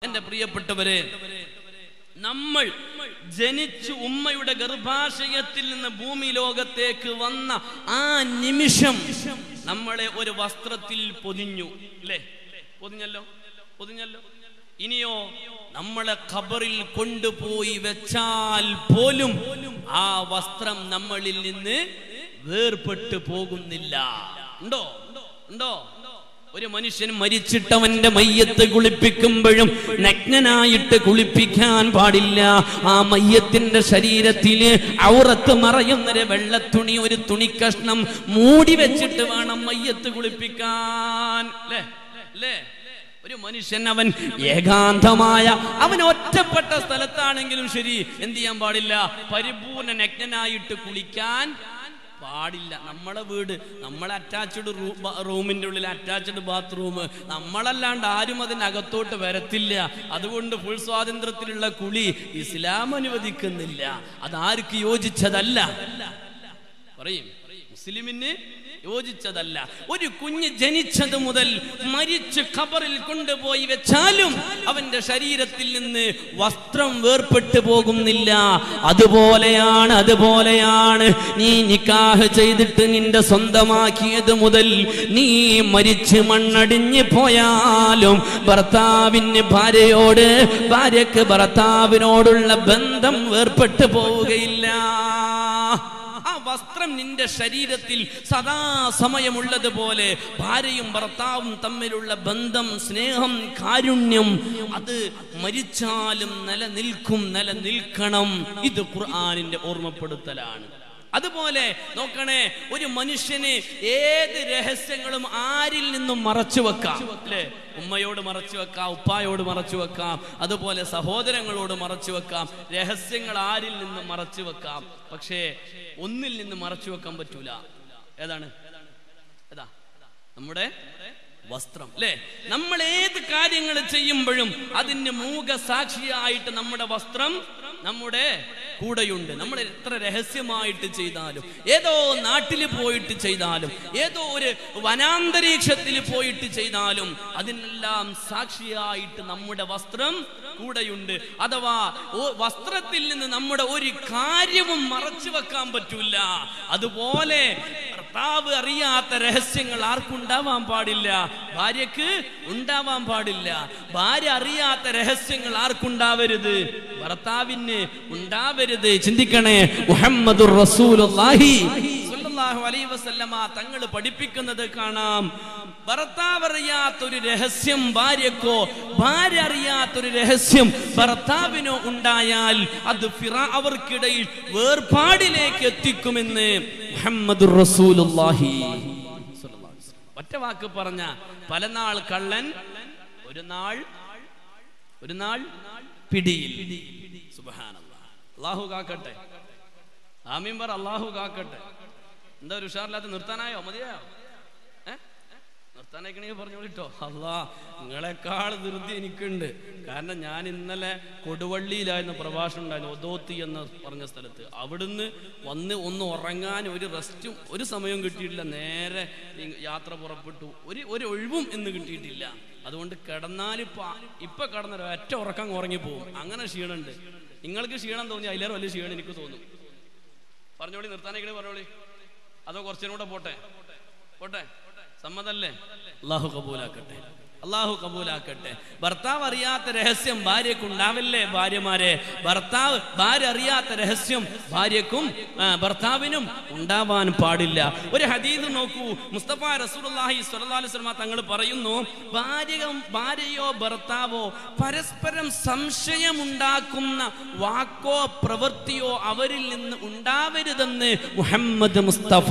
എന്റെ പ്രിയപ്പെട്ടവരെ നമ്മൾ ജനിച്ച് ഉമ്മയുടെ ഗർഭാശയത്തിൽ നിന്ന് ഭൂമി ലോകത്തേക്ക് വന്ന ആ നിമിഷം നമ്മളെ ഒരു വസ്ത്രത്തിൽ പൊതിഞ്ഞു അല്ലേ പൊതിഞ്ഞല്ലോ പൊതിഞ്ഞല്ലോ ഇനിയോ നമ്മളെ ഖബറിൽ കൊണ്ടുപോയി വെച്ചാൽ പോലും ആ വസ്ത്രം നമ്മളിൽ നിന്ന് വേർപെട്ട് പോകുന്നില്ല ഉണ്ടോ ഉണ്ടോ ഒരു മനുഷ്യൻ മരിച്ചിട്ടവന്റെ മയ്യത്ത് കുളിപ്പിക്കുമ്പോഴും നഗ്നനായിട്ട് കുളിപ്പിക്കാൻ പാടില്ല ആ മയ്യത്തിന്റെ ശരീരത്തില് ഔറത്ത് മറയുന്നൊരു വെള്ളത്തുണി ഒരു തുണിക്കഷ്ണം മൂടി വെച്ചിട്ട് വേണം മയ്യത്ത് കുളിപ്പിക്കാൻ അല്ലേ അല്ലേ ഒരു മനുഷ്യൻ അവൻ ഏകാന്തമായ അവൻ ഒറ്റപ്പെട്ട സ്ഥലത്താണെങ്കിലും ശരി എന്ത് ചെയ്യാൻ പാടില്ല പരിപൂർണ നഗ്നനായിട്ട് കുളിക്കാൻ പാടില്ല നമ്മളെ വീട് നമ്മളെ അറ്റാച്ച്ഡ് റൂമിന്റെ ഉള്ളിൽ അറ്റാച്ച്ഡ് ബാത്റൂം നമ്മളല്ലാണ്ട് ആരും അതിനകത്തോട്ട് വരത്തില്ല അതുകൊണ്ട് ഫുൾ സ്വാതന്ത്ര്യത്തിലുള്ള കുളി ഇസ്ലാം അനുവദിക്കുന്നില്ല അതാർക്ക് യോജിച്ചതല്ല പറയും മുസ്ലിമിന് യോജിച്ചതല്ല ഒരു കുഞ്ഞ് ജനിച്ചത് മുതൽ മരിച്ച് ഖബറിൽ കൊണ്ടുപോയി വെച്ചാലും അവന്റെ ശരീരത്തിൽ നിന്ന് വസ്ത്രം വേർപെട്ടു പോകുന്നില്ല അതുപോലെയാണ് അതുപോലെയാണ് നീ നിക്കാഹ് ചെയ്തിട്ട് നിന്റെ സ്വന്തമാക്കിയത് മുതൽ നീ മരിച്ച് മണ്ണടിഞ്ഞ് പോയാലും ഭർത്താവിന് ഭാര്യയോട് ഭാര്യക്ക് ഭർത്താവിനോടുള്ള ബന്ധം വേർപെട്ടു പോവുകയില്ല ആ വസ്ത്രം നിന്റെ ശരീരത്തിൽ സദാസമയമുള്ളതുപോലെ ഭാര്യയും ഭർത്താവും തമ്മിലുള്ള ബന്ധം സ്നേഹം കാരുണ്യം അത് മരിച്ചാലും നിലനിൽക്കും നിലനിൽക്കണം ഇത് ഖുർആാനിന്റെ ഓർമ്മപ്പെടുത്തലാണ് അതുപോലെ നോക്കണേ ഒരു മനുഷ്യന് ഏത് രഹസ്യങ്ങളും ആരിൽ നിന്നും മറച്ചു വെക്കാം അല്ലേ ഉമ്മയോട് മറച്ചു വെക്കാം ഉപ്പായോട് മറച്ചു വെക്കാം അതുപോലെ സഹോദരങ്ങളോട് മറച്ചു വെക്കാം രഹസ്യങ്ങൾ ആരിൽ നിന്നും മറച്ചു വെക്കാം പക്ഷേ ഒന്നിൽ നിന്ന് മറച്ചു വെക്കാൻ പറ്റൂല ഏതാണ് ഏതാ നമ്മുടെ വസ്ത്രം അല്ലേ നമ്മൾ ഏത് കാര്യങ്ങൾ ചെയ്യുമ്പോഴും അതിന് മൂകസാക്ഷിയായിട്ട് നമ്മുടെ വസ്ത്രം നമ്മുടെ കൂടെയുണ്ട് നമ്മൾ എത്ര രഹസ്യമായിട്ട് ചെയ്താലും ഏതോ നാട്ടിൽ പോയിട്ട് ചെയ്താലും ഏതോ ഒരു വനാന്തരീക്ഷത്തിൽ പോയിട്ട് ചെയ്താലും അതിനെല്ലാം സാക്ഷിയായിട്ട് നമ്മുടെ വസ്ത്രം കൂടെയുണ്ട് അഥവാ ഓ- വസ്ത്രത്തിൽ നിന്ന് നമ്മുടെ ഒരു കാര്യവും മറച്ചു വെക്കാൻ പറ്റൂല അതുപോലെ ഭർത്താവ് അറിയാത്ത രഹസ്യങ്ങൾ ആർക്കുണ്ടാവാൻ പാടില്ല ഭാര്യക്ക് ഉണ്ടാവാൻ പാടില്ല ഭാര്യ അറിയാത്ത രഹസ്യങ്ങൾ ആർക്കുണ്ടാവരുത് ഭർത്താവിന് ഉണ്ടാവരുത് ചിന്തിക്കണേ മുഹമ്മദുർ റസൂലുള്ളാഹി സ്വല്ലല്ലാഹു അലൈഹി വസല്ലമ തങ്ങൾ പഠിപ്പിക്കുന്നത് കാണാം ഭർത്താവ് അറിയാത്തൊരു രഹസ്യം ഭാര്യക്കോ ഭാര്യ അറിയാത്തൊരു രഹസ്യം ഭർത്താവിനോ ഉണ്ടായാൽ അത് ഫിറ അവർക്കിടയിൽ വേർപാടിലേക്ക് എത്തിക്കുമെന്ന് മുഹമ്മദുർ റസൂലുള്ളാഹി സ്വല്ലല്ലാഹു അലൈഹി വസല്ലം. ഒറ്റ വാക്ക് പറഞ്ഞ പല നാൾ കള്ളൻ ഒരു നാൾ ഒരു നാൾ പിടിയിൽ സുബ്ഹാനല്ലാഹ് അള്ളാഹു കാക്കട്ടെ ആമീൻ പറ അള്ളാഹു കാക്കട്ടെ എന്താ ഒരു ഉഷാറില്ലാത്ത നിർത്താനായോ മതിയായോ ഏ നിർത്താനേക്കണെങ്കിൽ പറഞ്ഞോളിട്ടോ അല്ലാ നിങ്ങളെക്കാൾ ധൃതി എനിക്കുണ്ട് കാരണം ഞാൻ ഇന്നലെ കൊടുവള്ളിയിലായിരുന്നു പ്രഭാഷണം ഉണ്ടായിരുന്നു ഒതോത്തി എന്ന് പറഞ്ഞ സ്ഥലത്ത് അവിടുന്ന് വന്ന് ഒന്ന് ഉറങ്ങാൻ ഒരു റെസ്റ്റും ഒരു സമയവും കിട്ടിയിട്ടില്ല നേരെ ഈ യാത്ര പുറപ്പെട്ടു ഒരു ഒരു ഒഴിവും ഇന്ന് കിട്ടിയിട്ടില്ല അതുകൊണ്ട് കിടന്നാൽ ഇപ്പൊ ഇപ്പൊ കിടന്ന ഒറ്റ ഉറക്കം ഉറങ്ങിപ്പോവും അങ്ങനെ ക്ഷീണമുണ്ട് നിങ്ങൾക്ക് ക്ഷീണം തോന്നി അതിലേറെ വലിയ ക്ഷീണം എനിക്ക് തോന്നും പറഞ്ഞോളി നിർത്താനേക്കണേ പറഞ്ഞോളി അതോ കുറച്ചും കൂടെ പോട്ടെ പോട്ടെ സമ്മതല്ലേ അള്ളാഹു കബൂലാക്കട്ടെ അള്ളാഹു കബൂലാക്കട്ടെ ഭർത്താവ് അറിയാത്ത രഹസ്യം ഭാര്യക്ക് ഉണ്ടാവില്ലേ ഭാര്യമാരെ ഭർത്താവ് ഭാര്യ അറിയാത്ത രഹസ്യം ഭാര്യക്കും ആ, ഭർത്താവിനും ഉണ്ടാവാൻ പാടില്ല ഒരു ഹദീദ് നോക്കൂ മുസ്തഫ റസൂലുള്ളാഹി സ്വല്ലല്ലാഹു അലൈഹി വസല്ലമ തങ്ങൾ പറയുന്നു ഭാര്യ ഭാര്യയോ ഭർത്താവോ പരസ്പരം സംശയമുണ്ടാക്കുന്ന വാക്കോ പ്രവൃത്തിയോ അവരിൽ നിന്ന് ഉണ്ടാവരുതെന്ന് മുഹമ്മദ് മുസ്തഫ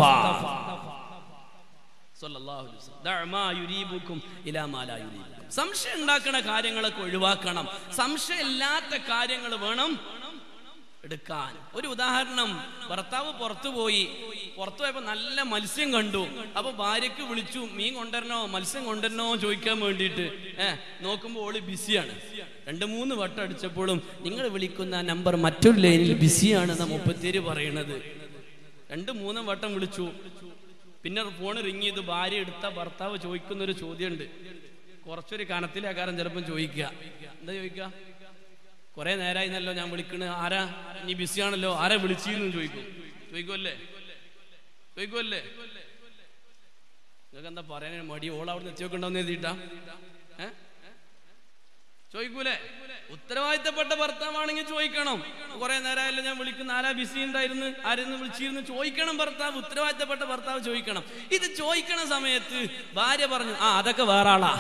സ്വല്ലല്ലാഹു അലൈഹി വസല്ലം. ദഅ മാ യുരീബുക്കും ഇലാ മാ ലാ യുരീബുക്കും. സംശയം ഉണ്ടാക്കുന്ന കാര്യങ്ങളൊക്കെ ഒഴിവാക്കണം സംശയമില്ലാത്ത കാര്യങ്ങൾ വേണം എടുക്കാൻ ഒരു ഉദാഹരണം ഭർത്താവ് പുറത്തു പോയി പുറത്തു പോയപ്പോ നല്ല മത്സ്യം കണ്ടു അപ്പൊ ഭാര്യക്ക് വിളിച്ചു മീൻ കൊണ്ടുവരണോ മത്സ്യം കൊണ്ടുവരണോ ചോദിക്കാൻ വേണ്ടിയിട്ട് ഏഹ് നോക്കുമ്പോ ഓള് ബിസിയാണ് രണ്ട് മൂന്ന് വട്ടം അടിച്ചപ്പോഴും നിങ്ങൾ വിളിക്കുന്ന നമ്പർ മറ്റൊരു ലൈനിൽ ബിസിയാണെന്ന മുപ്പത്തേര് പറയണത് രണ്ട് മൂന്നും വട്ടം വിളിച്ചു പിന്നെ ഫോൺ റിങ് ചെയ്ത് ഭാര്യ എടുത്ത ഭർത്താവ് ചോദിക്കുന്ന ഒരു ചോദ്യമുണ്ട് കുറച്ചൊരു കനത്തിലേക്കാരം ചിലപ്പം ചോദിക്കുക എന്താ ചോദിക്കുക കുറെ നേരമായി എന്നല്ലോ ഞാൻ വിളിക്കണ ആരാ നീ ബിസിയാണല്ലോ ആരാ വിളിച്ചിരുന്നു ചോദിക്കും ചോദിക്കുമല്ലേ ചോദിക്കുമല്ലേ നിങ്ങൾക്ക് എന്താ പറയാൻ മടി ഓൾ അവിടെ നിന്ന് എത്തിയോക്കുണ്ടാവുന്ന എഴുതിയിട്ടാ ഏ ചോദിക്കൂലേ ഉത്തരവാദിത്തപ്പെട്ട ഭർത്താവാണെങ്കിൽ ചോദിക്കണം കുറെ നേരമായല്ലോ ഞാൻ വിളിക്കുന്ന ആരാ ബിസി ഉണ്ടായിരുന്നു ആരെന്ന് വിളിച്ചിരുന്നു ചോദിക്കണം ഭർത്താവ് ഉത്തരവാദിത്തപ്പെട്ട ഭർത്താവ് ചോദിക്കണം ഇത് ചോദിക്കണ സമയത്ത് ഭാര്യ പറഞ്ഞു ആ അതൊക്കെ വേറെ ആളാ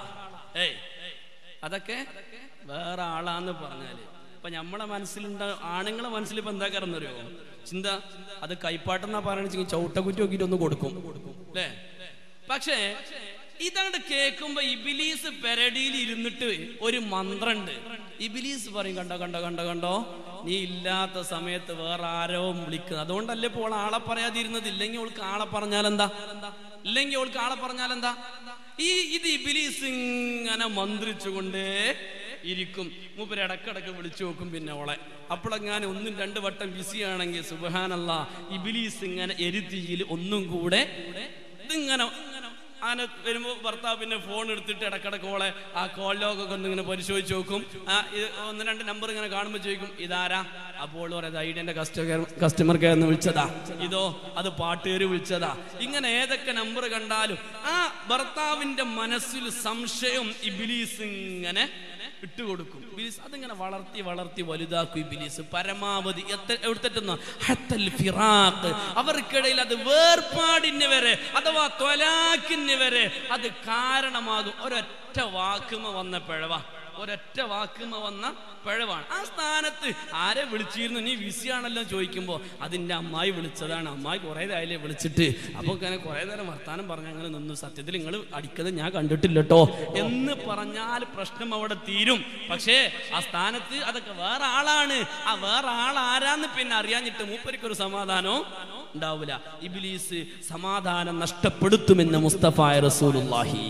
ഏയ് അതൊക്കെ വേറെ ആളാന്ന് പറഞ്ഞാല് ഇപ്പൊ നമ്മളെ മനസ്സിലുണ്ട ആണുങ്ങളെ മനസ്സിൽ ഇപ്പൊ എന്താ കറന്നറിയോ ചിന്ത അത് കൈപ്പാട്ടെന്നാ പറയണെച്ചെങ്കിൽ ചവിട്ടക്കുറ്റി നോക്കിയിട്ട് ഒന്ന് കൊടുക്കും അല്ലേ പക്ഷേ ഇതങ്ങോട്ട് കേൾക്കുമ്പോ ഇബിലീസ് പെരടിയിൽ ഇരുന്നിട്ട് ഒരു മന്ത്രണ്ട് ഇബിലീസ് പറയും കണ്ടോ കണ്ടോ കണ്ടോ കണ്ടോ നീ ഇല്ലാത്ത സമയത്ത് വേറെ ആരോ വിളിക്കുന്നത് അതുകൊണ്ടല്ലേ ഇപ്പോൾ ആളെ പറയാതിരുന്നത് ഇല്ലെങ്കിൽ അവൾക്ക് ആളെ പറഞ്ഞാൽ എന്താ ഇല്ലെങ്കിൽ അവൾക്ക് ആളെ പറഞ്ഞാൽ എന്താ ഈ ഇത് ഇബിലീസ് ഇങ്ങനെ മന്ത്രിച്ചുകൊണ്ടേ ഇരിക്കും മൂപ്പര് ഇടക്കിടക്ക് വിളിച്ചു നോക്കും പിന്നെ അവളെ അപ്പോഴെങ്ങാനും ഒന്നും രണ്ട് വട്ടം ബിസി ആണെങ്കിൽ സുബഹാനല്ല ഇബിലീസ് ഇങ്ങനെ എരുത്തിയിൽ ഒന്നും കൂടെ ഇതിങ്ങനെ ആന വരുമ്പോൾ ഭർത്താവ് പിന്നെ ഫോൺ എടുത്തിട്ട് ഇടക്കിടക്ക് ഓളെ ആ കോൾ ലോഗൊക്കെ ഒന്ന് ഇങ്ങനെ പരിശോധിച്ച് നോക്കും ആ ഇത് ഒന്ന് രണ്ട് നമ്പർ ഇങ്ങനെ കാണുമ്പോൾ ചോദിക്കും ഇതാരാ അപ്പോൾ പറയുന്നത് ഐഡിയന്റെ കസ്റ്റമർ കസ്റ്റമർ കെയർ എന്ന് വിളിച്ചതാ ഇതോ അത് പാട്ടുകാര് വിളിച്ചതാ ഇങ്ങനെ ഏതൊക്കെ നമ്പർ കണ്ടാലും ആ ഭർത്താവിന്റെ മനസ്സിൽ സംശയം ഇബിലീസ് ഇങ്ങനെ ഇട്ടുകൊടുക്കും ഇബിലീസ് അതിങ്ങനെ വളർത്തി വളർത്തി വലുതാക്കും ഇബിലീസ് പരമാവധി എത്ത- എവിടുത്തെത്തുന്ന ഹത്തൽ ഫിറാഖ് അവർക്കിടയിൽ അത് വേർപാടിന് വരെ അഥവാ ത്വലാക്കിന് വരെ അത് കാരണമാകും ഒരൊറ്റ വാക്കുമ വന്ന പിഴവ ഒരൊറ്റ വാക്കുമ വന്ന പിഴവാണ് ആ സ്ഥാനത്ത് ആരെ വിളിച്ചിരുന്നു നീ വിസിയാണല്ലോ ചോദിക്കുമ്പോൾ അതിൻ്റെ അമ്മായി വിളിച്ചതാണ് അമ്മായി കുറേ നേരം വിളിച്ചിട്ട് അപ്പോൾ ഇങ്ങനെ കുറേ നേരം വർത്താനം പറഞ്ഞ് അങ്ങനെ നിന്നു സത്യത്തിൽ നിങ്ങൾ അടിക്കുന്നത് ഞാൻ കണ്ടിട്ടില്ല കേട്ടോ എന്ന് പറഞ്ഞാൽ പ്രശ്നം അവിടെ തീരും പക്ഷേ ആ സ്ഥാനത്ത് അതൊക്കെ വേറെ ആളാണ് ആ വേറെ ആൾ ആരാന്ന് പിന്നെ അറിയാഞ്ഞിട്ട് മൂപ്പരിക്കൊരു സമാധാനവും ഉണ്ടാവില്ല ഇബിലീസ് സമാധാനം നഷ്ടപ്പെടുത്തുമെന്ന് മുസ്തഫായ റസൂലുള്ളാഹി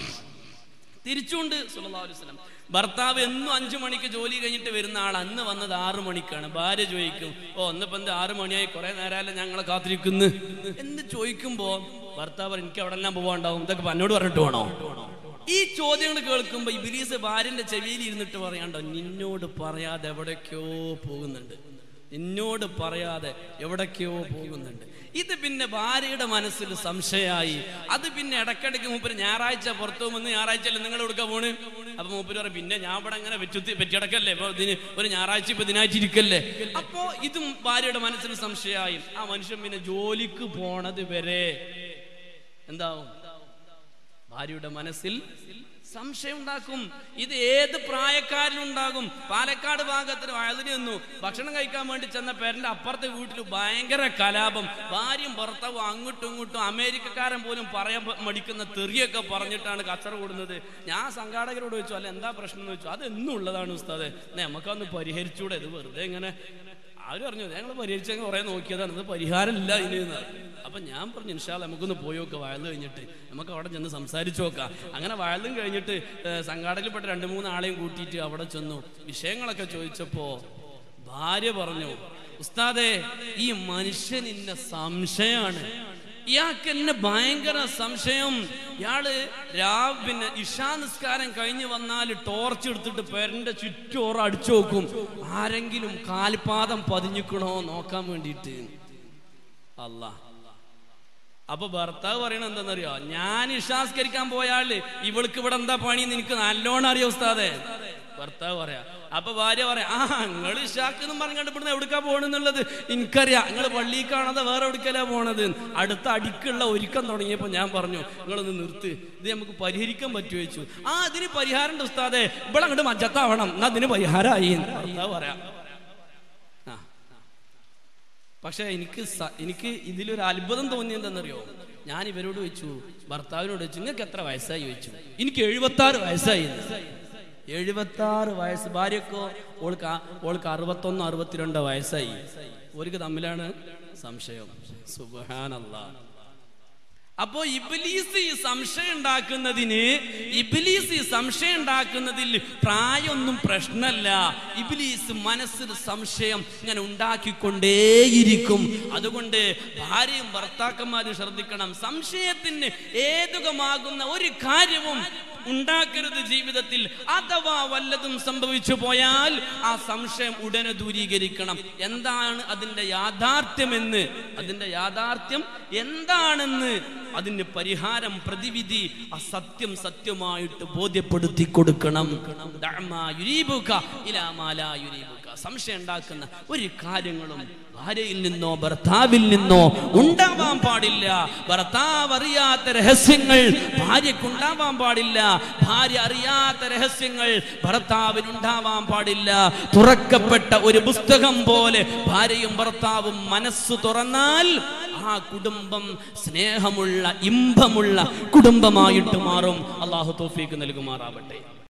തിരിച്ചുകൊണ്ട് സല്ലല്ലാഹു അലൈഹി വസല്ലം ഭർത്താവ് എന്നും അഞ്ചു മണിക്ക് ജോലി കഴിഞ്ഞിട്ട് വരുന്ന ആൾ അന്ന് വന്നത് ആറു മണിക്കാണ് ഭാര്യ ചോദിക്കും ഓ ഇന്നിപ്പോ എന്ത് ആറു മണിയായി കുറെ നേരമല്ല ഞങ്ങളെ കാത്തിരിക്കുന്നു എന്ന് ചോദിക്കുമ്പോ ഭർത്താവ് പറയും, എനിക്ക് അവിടെ എല്ലാം പോവാണ്ടാവും ഇതൊക്കെ ഇപ്പൊ എന്നോട് പറഞ്ഞിട്ട് വേണോ ഈ ചോദ്യങ്ങൾ കേൾക്കുമ്പോ ഇബിലീസ് ഭാര്യന്റെ ചെവിയിൽ ഇരുന്നിട്ട് പറയാണ്ടോ നിന്നോട് പറയാതെ എവിടേക്കോ പോകുന്നുണ്ട് എന്നോട് പറയാതെ എവിടേക്കോ പോകുന്നുണ്ട് ഇത് പിന്നെ ഭാര്യയുടെ മനസ്സിൽ സംശയമായി അത് പിന്നെ ഇടയ്ക്കിടയ്ക്ക് മൂപ്പര് ഞായറാഴ്ച പുറത്തു പോകുമെന്ന് ഞായറാഴ്ച അല്ലേ നിങ്ങൾ എടുക്കാൻ പോണ് അപ്പൊ മൂപ്പര് പറയും പിന്നെ ഞാൻ ഇവിടെ അങ്ങനെ വെച്ചുത്തി പറ്റിയടക്കല്ലേ ഇപ്പൊ ഇതിന് ഒരു ഞായറാഴ്ച ഇപ്പൊ ഇതിനായിട്ട് ഇരിക്കല്ലേ അപ്പോ ഇതും ഭാര്യയുടെ മനസ്സിൽ സംശയമായി ആ മനുഷ്യൻ പിന്നെ ജോലിക്ക് പോണത് വരെ എന്താവും ഭാര്യയുടെ മനസ്സിൽ സംശയം ഉണ്ടാക്കും ഇത് ഏത് പ്രായക്കാരിലുണ്ടാകും പാലക്കാട് ഭാഗത്തിന് വയലിന് നിന്നു ഭക്ഷണം കഴിക്കാൻ വേണ്ടി ചെന്ന പേരന്റെ അപ്പുറത്തെ വീട്ടിൽ ഭയങ്കര കലാപം ഭാര്യയും ഭർത്താവും അങ്ങോട്ടും ഇങ്ങോട്ടും അമേരിക്കക്കാരൻ പോലും പറയാൻ പ- മടിക്കുന്ന തെറിയൊക്കെ പറഞ്ഞിട്ടാണ് കച്ചറ കൂടുന്നത് ഞാൻ സംഘാടകരോട് ചോദിച്ചു അല്ല എന്താ പ്രശ്നം എന്ന് ചോദിച്ചു അത് എന്നും ഉള്ളതാണ് ഉസ്താദെ എന്നാ നമുക്കൊന്ന് പരിഹരിച്ചൂടെ ഇത് വെറുതെ ഇങ്ങനെ ആര് പറഞ്ഞു ഞങ്ങൾ പരിഹരിച്ചങ്ങ് കുറെ നോക്കിയതാണ് ഇത് പരിഹാരമില്ല ഇതിന് എന്ന് പറഞ്ഞു. അപ്പൊ ഞാൻ പറഞ്ഞു ഇൻഷാല് നമുക്കൊന്ന് പോയി നോക്കാം വയല് കഴിഞ്ഞിട്ട് നമുക്ക് അവിടെ ചെന്ന് സംസാരിച്ചു നോക്കാം അങ്ങനെ വയലും കഴിഞ്ഞിട്ട് ഏഹ്, സംഘാടകയിൽപ്പെട്ട രണ്ട് മൂന്ന് ആളെയും കൂട്ടിയിട്ട് അവിടെ ചെന്നു വിഷയങ്ങളൊക്കെ ചോദിച്ചപ്പോ ഭാര്യ പറഞ്ഞു ഉസ്താദെ ഈ മനുഷ്യൻ ഇന്ന സംശയമാണ് ഇയാൾക്ക് എന്നെ ഭയങ്കര സംശയം ഇയാള് രാ പിന്നെ ഇഷാ നിസ്കാരം കഴിഞ്ഞ് വന്നാൽ ടോർച്ച് എടുത്തിട്ട് പേരന്റെ ചുറ്റോറ് അടിച്ചു നോക്കും ആരെങ്കിലും കാൽപാദം പതിഞ്ഞിക്കണോ നോക്കാൻ വേണ്ടിയിട്ട് അല്ല അപ്പൊ ഭർത്താവ് പറയണത് എന്താണെന്നറിയോ ഞാൻ ഇഷാസ്കരിക്കാൻ പോയാല് ഇവൾക്ക് ഇവിടെ എന്താ പണി നിനക്ക് നല്ലോണം അറിയോ ഉസ്താദെ ഭർത്താവ് പറയാ അപ്പൊ ഭാര്യ പറയാ ആ നിങ്ങൾ ഇഷാക്ക് എന്നും പറഞ്ഞു കണ്ടിപ്പെടുന്ന എവിടുക്കാ പോണെന്നുള്ളത് എനിക്കറിയാം നിങ്ങൾ പള്ളിയിൽ കാണാതെ വേറെ എവിടേക്കല്ല പോണത് അടുത്ത അടിക്കുള്ള ഒരുക്കം തുടങ്ങിയപ്പോ ഞാൻ പറഞ്ഞു നിങ്ങളൊന്ന് നിർത്ത് ഇത് നമുക്ക് പരിഹരിക്കാൻ പറ്റുമോ ചോദിച്ചു ആ അതിന് പരിഹാരം ഉണ്ട് ഉസ്താദെ ഇവിടെ അങ്ങോട്ട് മജ്ജത്താവണം എന്നാ അതിന് പരിഹാരമായി എന്ന് ഭർത്താവ് പറയാം ആ പക്ഷെ എനിക്ക് സ- എനിക്ക് ഇതിലൊരു അത്ഭുതം തോന്നിയെന്തെന്നറിയോ ഞാൻ ഇവരോട് ചോദിച്ചു ഭർത്താവിനോട് ചോദിച്ചു നിങ്ങൾക്ക് എത്ര വയസ്സായി ചോദിച്ചു എനിക്ക് എഴുപത്തി ആറ് വയസ്സായി എഴുപത്തി ആറ് വയസ്സ് ഭാര്യക്കോ ഓൾക്ക് ആ- ഓൾക്ക് അറുപത്തൊന്ന് അറുപത്തിരണ്ട് വയസ്സായി ഓർക്ക് തമ്മിലാണ് സംശയം സുബാനല്ലാ അപ്പോ ഇബിലീസ് ഈ സംശയം ഉണ്ടാക്കുന്നതിന് ഇബിലീസ് ഈ സംശയം ഉണ്ടാക്കുന്നതിൽ പ്രായമൊന്നും പ്രശ്നമല്ല ഇബിലീസ് മനസ്സിൽ സംശയം ഇങ്ങനെ ഉണ്ടാക്കിക്കൊണ്ടേയിരിക്കും അതുകൊണ്ട് ഭാര്യയും ഭർത്താക്കന്മാരും ശ്രദ്ധിക്കണം സംശയത്തിന് ഏതുകമാകുന്ന ഒരു കാര്യവും ഉണ്ടാക്കരുത് ജീവിതത്തിൽ അഥവാ വല്ലതും സംഭവിച്ചു പോയാൽ ആ സംശയം ഉടനെ ദൂരീകരിക്കണം എന്താണ് അതിന്റെ യാഥാർത്ഥ്യമെന്ന് അതിന്റെ യാഥാർത്ഥ്യം എന്താണെന്ന് അതിന് പരിഹാരം പ്രതിവിധി ആ സത്യം സത്യമായിട്ട് ബോധ്യപ്പെടുത്തി കൊടുക്കണം ദഅമാ യുരീബുക ഇലാ മാ ലാ യുരീബുക. സംശയം ഉണ്ടാക്കുന്ന ഒരു കാര്യങ്ങളും ഭാര്യയിൽ നിന്നോ ഭർത്താവിൽ നിന്നോ ഉണ്ടാവാൻ പാടില്ല ഭർത്താവ് അറിയാത്ത രഹസ്യങ്ങൾ ഭാര്യക്കുണ്ടാവാൻ പാടില്ല ഭാര്യ അറിയാത്ത രഹസ്യങ്ങൾ ഭർത്താവിന് ഉണ്ടാവാൻ പാടില്ല തുറക്കപ്പെട്ട ഒരു പുസ്തകം പോലെ ഭാര്യയും ഭർത്താവും മനസ്സ് തുറന്നാൽ ആ കുടുംബം സ്നേഹമുള്ള ഇമ്പമുള്ള കുടുംബമായിട്ട് മാറും അള്ളാഹു തോഫീക്ക് നൽകുമാറാവട്ടെ